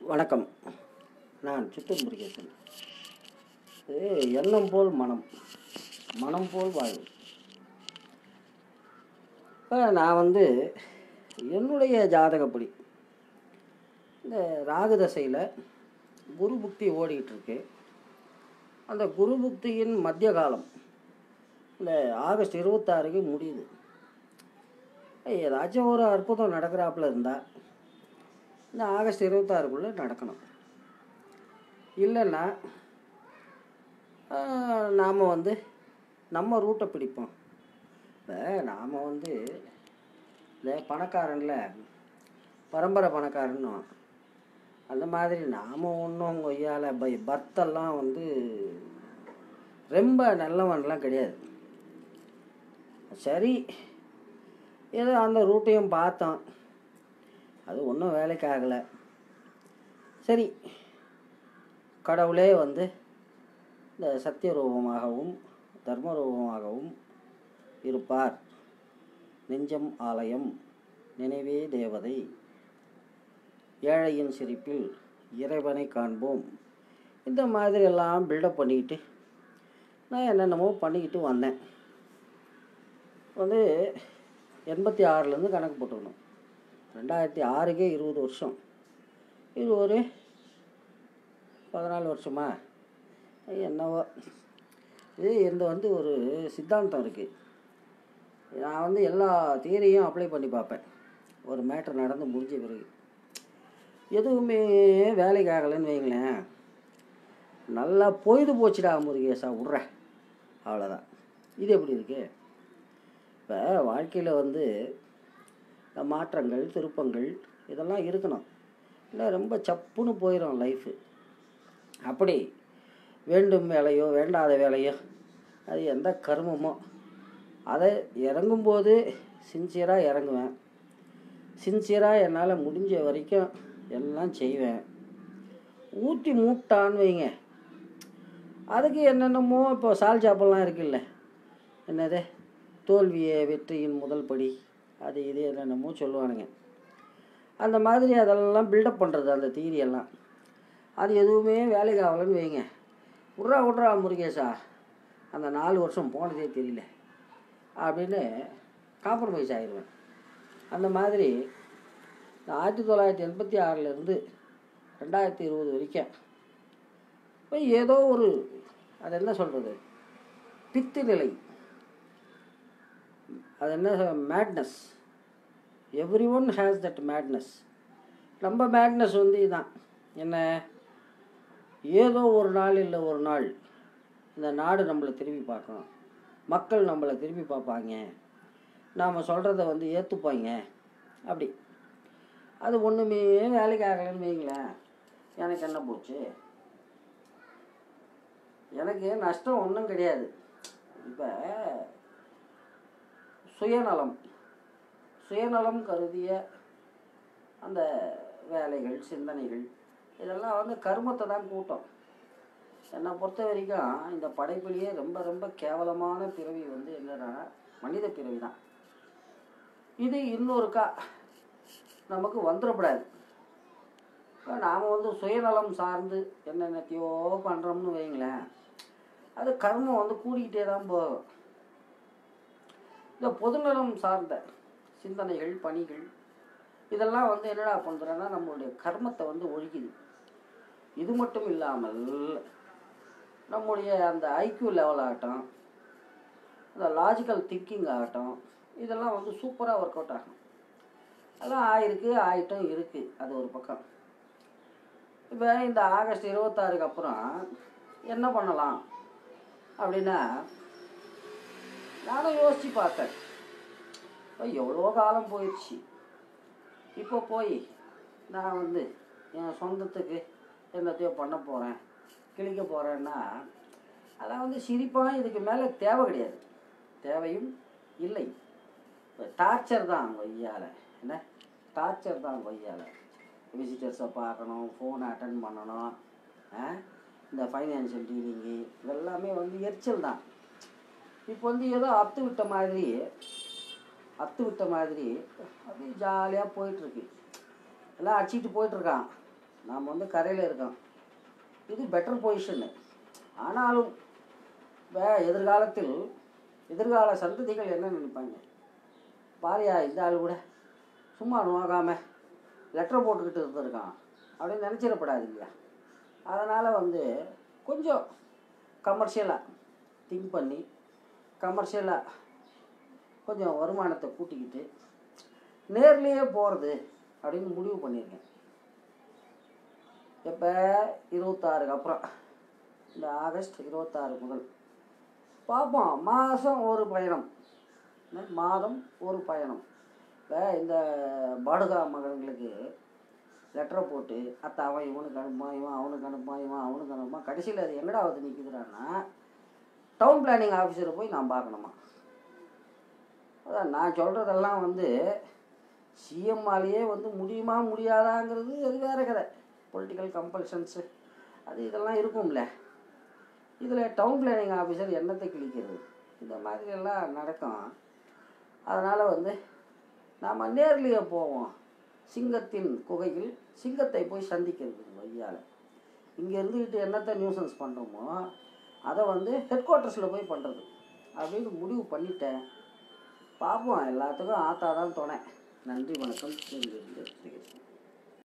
வணக்கம் நான் சித்தூர் முருகேசன் இது எண்ணம் போல் மனம் மனம் போல் வாழ்வு இப்போ நான் வந்து என்னுடைய ஜாதகப்படி இந்த ராகு தசையில் குரு புக்தி ஓடிக்கிட்டு இருக்கு அந்த குரு புக்தியின் மத்திய காலம் இந்த ஆகஸ்ட் இருபத்தாறுக்கு முடியுது ஏதாச்சும் ஒரு அற்புதம் நடக்கிறாப்புல இருந்தால் இந்த ஆகஸ்ட் இருபத்தாறுக்குள்ளே நடக்கணும் இல்லைன்னா நாம் வந்து நம்ம ரூட்டை பிடிப்போம் இப்போ நாம் வந்து இந்த பணக்காரன்ல பரம்பரை பணக்காரன்னு அந்த மாதிரி நாம் ஒன்றும் கொய்யால பை பர்த்தெல்லாம் வந்து ரொம்ப நல்லவன்லாம் கிடையாது சரி ஏதோ அந்த ரூட்டையும் பார்த்தோம் அது ஒன்றும் வேலைக்கு ஆகலை சரி கடவுளே வந்து இந்த சத்திய ரூபமாகவும் தர்ம ரூபமாகவும் இருப்பார் நெஞ்சம் ஆலயம் நினைவே தேவதை ஏழையின் சிரிப்பில் இறைவனை காண்போம் இந்த மாதிரி எல்லாம் பில்டப் பண்ணிக்கிட்டு நான் என்னென்னமோ பண்ணிக்கிட்டு வந்தேன் வந்து எண்பத்தி ஆறுலேருந்து கணக்கு போட்டுக்கணும் ரெண்டாயிரத்தி ஆறுக்கே இருபது வருஷம் இது ஒரு பதினாலு வருஷமா என்னவோ இது இந்த வந்து ஒரு சித்தாந்தம் இருக்குது நான் வந்து எல்லா தியரியும் அப்ளை பண்ணி பார்ப்பேன் ஒரு மேட்ரு நடந்து முடிஞ்ச பிறகு எதுவுமே வேலைக்கு ஆகலைன்னு வைங்களேன் நல்லா பொழுது போச்சுடா முருகேசா விட்ற அவ்வளோதான் இது எப்படி இருக்கு இப்போ வாழ்க்கையில் வந்து இந்த மாற்றங்கள் திருப்பங்கள் இதெல்லாம் இருக்கணும் இல்லை ரொம்ப சப்புன்னு போயிடும் லைஃபு அப்படி வேண்டும் வேலையோ வேண்டாத வேலையோ அது எந்த கர்மமோ அதை இறங்கும்போது சின்சியராக இறங்குவேன் சின்சியராக என்னால் முடிஞ்ச வரைக்கும் எல்லாம் செய்வேன் ஊற்றி மூட்டான்னு வைங்க அதுக்கு என்னென்னமோ இப்போ சால் சாப்பெல்லாம் இருக்குல்ல என்னது தோல்வியே வெற்றியின் முதல் படி அது இது என்னென்னமோ சொல்லுவானுங்க அந்த மாதிரி அதெல்லாம் பில்டப் பண்ணுறது அந்த தியரி எல்லாம் அது எதுவுமே வேலைக்கு ஆகலைன்னு வைங்க விட்றா விட்றா முருகேஷா அந்த நாலு வருஷம் போனதே தெரியல அப்படின்னு காம்ப்ரமைஸ் ஆயிடுவேன் அந்த மாதிரி ஆயிரத்தி தொள்ளாயிரத்தி எண்பத்தி ஆறிலேருந்து ரெண்டாயிரத்தி இருபது வரைக்கும் இப்போ ஏதோ ஒரு அது என்ன சொல்கிறது பித்து நிலை அது என்ன madness everyone has that madness நம்ம மேட்னஸ் வந்து இதுதான் என்ன ஏதோ ஒரு நாள் இல்லை ஒரு நாள் இந்த நாடு நம்மளை திரும்பி பார்க்கும் மக்கள் நம்மளை திரும்பி பார்ப்பாங்க நாம் சொல்கிறத வந்து ஏற்றுப்பாங்க அப்படி அது ஒன்றுமே வேலைக்கு ஆகலைன்னு வைங்களேன் எனக்கு என்ன போச்சு எனக்கு நஷ்டம் ஒன்றும் கிடையாது இப்போ சுயநலம் சுயநலம் கருதிய அந்த வேலைகள் சிந்தனைகள் இதெல்லாம் வந்து கர்மத்தை தான் கூட்டம் என்னை பொறுத்த வரைக்கும் இந்த படைப்பிலேயே ரொம்ப ரொம்ப கேவலமான பிறவி வந்து என்னன்னா மனித பிறவி தான் இது இன்னொருக்கா நமக்கு வந்துடக்கூடாது இப்போ நாம் வந்து சுயநலம் சார்ந்து என்னென்னத்தையோ பண்ணுறோம்னு வைங்களேன் அது கர்மம் வந்து கூடிக்கிட்டே தான் போகும் இந்த பொதுநலம் சார்ந்த சிந்தனைகள் பணிகள் இதெல்லாம் வந்து என்னடா பண்ணுறேன்னா நம்மளுடைய கர்மத்தை வந்து ஒழிக்குது இது மட்டும் இல்லாமல் நம்முடைய அந்த ஐக்யூ லெவல் ஆகட்டும் அந்த லாஜிக்கல் திங்கிங் ஆகட்டும் இதெல்லாம் வந்து சூப்பராக ஒர்க் அவுட் ஆகும் அதெல்லாம் ஆயிருக்கு ஆயிட்டும் இருக்குது அது ஒரு பக்கம் இப்போ இந்த ஆகஸ்ட் இருபத்தாறுக்கு அப்புறம் என்ன பண்ணலாம் அப்படின்னா நானும் யோசித்து பார்த்தேன் இப்போ எவ்வளோ காலம் போயிடுச்சு இப்போ போய் நான் வந்து என் சொந்தத்துக்கு என்னத்தையோ பண்ண போகிறேன் கிழிக்க போகிறேன்னா அதெல்லாம் வந்து சிரிப்பாக இதுக்கு மேலே தேவை கிடையாது தேவையும் இல்லை டார்ச்சர் தான் கொய்யால என்ன டார்ச்சர் தான் கொய்யால விசிட்டர்ஸை பார்க்கணும் ஃபோனை அட்டன் பண்ணணும் இந்த ஃபைனான்ஷியல் டீலிங்கு இதெல்லாமே வந்து எரிச்சல் தான் இப்போ வந்து ஏதோ அத்து விட்ட மாதிரி அத்து விட்ட மாதிரி அப்படியே ஜாலியாக போயிட்டுருக்கு எல்லாம் அடிச்சிட்டு போயிட்டுருக்கான் நாம் வந்து கரையில் இருக்கோம் இது பெட்டர் பொசிஷனு ஆனாலும் வே எதிர்காலத்தில் எதிர்கால சந்ததிகள் என்ன நினைப்பாங்க பாரியா இந்த ஆள் கூட சும்மா நோகாம லெட்டர் போட்டுக்கிட்டு இருந்திருக்கான் அப்படின்னு நினச்சிடப்படாது இல்லையா அதனால் வந்து கொஞ்சம் கமர்ஷியலாக திங்க் பண்ணி கமர்ஷியலாக கொஞ்சம் வருமானத்தை கூட்டிக்கிட்டு நேர்லேயே போகிறது அப்படின்னு முடிவு பண்ணியிருக்கேன் இப்போ இருபத்தாறுக்கு அப்புறம் இந்த ஆகஸ்ட் இருபத்தாறு முதல் பார்ப்போம் மாதம் ஒரு பயணம் என்ன? மாதம் ஒரு பயணம் இப்போ இந்த பாடுகா மகன்களுக்கு லெட்டரை போட்டு அத்தை அவன் இவனுக்கு அனுப்புவான் இவன் அவனுக்கு அனுப்புவான் இவன் அவனுக்கு அனுப்புவான் கடைசியில் அது எங்கடா வந்து நிற்குதுடான்னா டவுன் பிளானிங் ஆஃபீஸரை போய் நான் பார்க்கணுமா அதான் நான் சொல்கிறதெல்லாம் வந்து சிஎம்மாலேயே வந்து முடியுமா முடியாதாங்கிறது அது வேற கதை பொலிட்டிக்கல் கம்பல்ஷன்ஸு அது இதெல்லாம் இருக்கும்ல இதில் டவுன் பிளானிங் ஆஃபீஸர் என்னத்தை கிழிக்கிறது இந்த மாதிரி எல்லாம் நடக்கும் அதனால் வந்து நாம் நேர்லேயே போவோம் சிங்கத்தின் குகையில் சிங்கத்தை போய் சந்திக்கிறது வையால் இங்கே இருந்துக்கிட்டு என்னத்தை நியூசன்ஸ் பண்ணுறோமோ அதை வந்து ஹெட் குவார்ட்டர்ஸில் போய் பண்ணுறது அப்படின்னு முடிவு பண்ணிட்டேன் பார்ப்போம் எல்லாத்துக்கும் ஆத்தா தான் துணை நன்றி வணக்கம்